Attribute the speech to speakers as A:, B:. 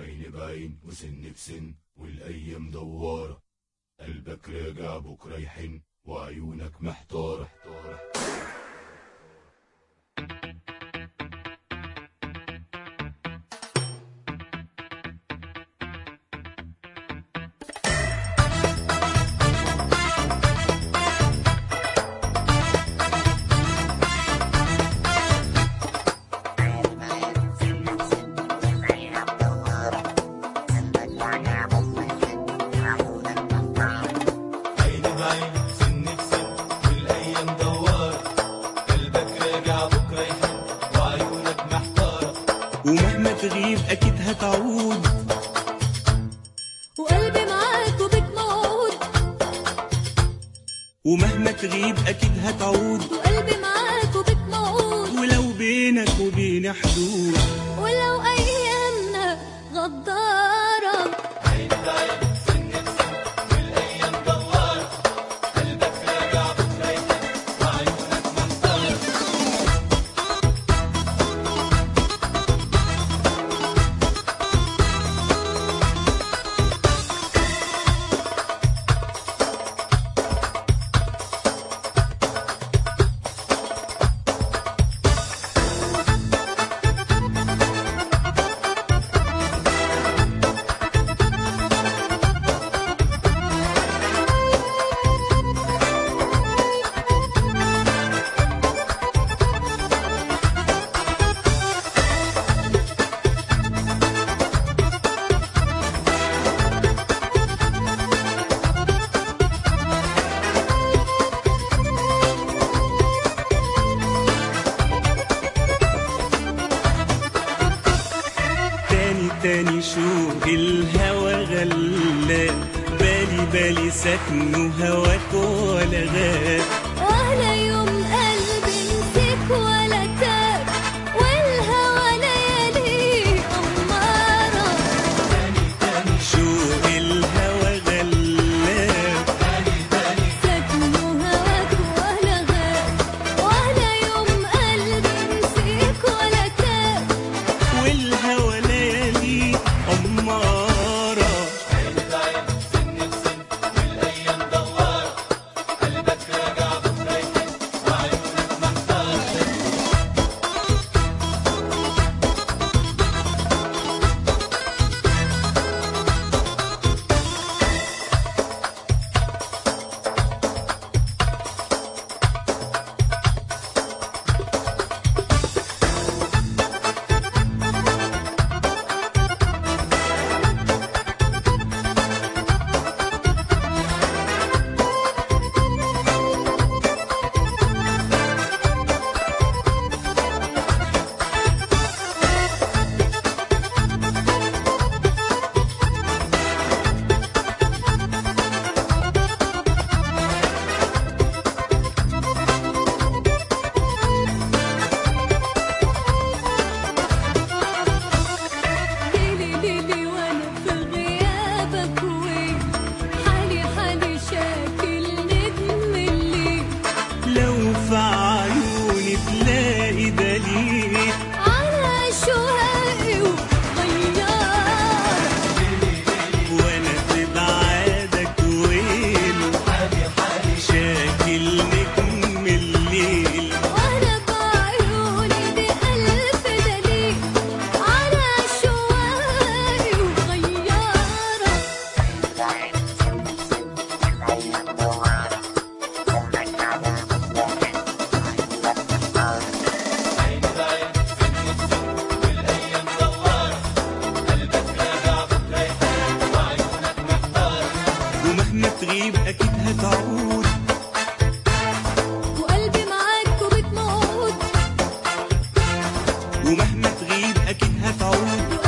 A: عين بعين وسن بسن والأيام دوارة قلبك راجع بكرة يحن وعيونك محتارة عين بعين سن بسن والأيام دوارة قلبك راجع بكرة يحن وعيونك محتارة
B: ومهما تغيب اكيد هتعود
C: وقلبي معاك وبك موعود
B: ومهما تغيب اكيد هتعود
C: وقلبي معاك وبك موعود
B: ولو بينك وبين حدود
C: ولو أيامنا غدارة
A: عين بعين سن بسن والأيام دوارة قلبك راجع بكرة يحن وعيونك محتارة
B: تاني تاني شوق الهوى غلاب بالي بالي سكن هواك ولا غاب
C: ولا يوم قلبي نسيك ولا تاب والهوى ليالي أمارة
B: شوق الهوى غلاب
C: سكن هواك ولا غاب ولا يوم قلبي نسيك ولا تاب
B: والهوى ليالي أمارة
A: والأيام دوارة قلبك راجع بكرة يحن وعيونك محتارة
C: ليلي ليلي وانا في غيابك وين حالي حالي شاكل نجم الليل
B: لو في عيوني تلاقي دليل
C: على شوقي وغيار
B: وانا في بعادك وين شاكل نجم الليل
C: وانا بعيوني دي ألف دليل على شوقي وغيارة
A: عين بعين سن بسن والأيام دوارة قلبك راجع بكرة يحن وعيونك محتارة
B: ومهما تغيب اكيد هتعود
C: وقلبي معاك وبك موعود
B: ومهما تغيب اكيد هتعود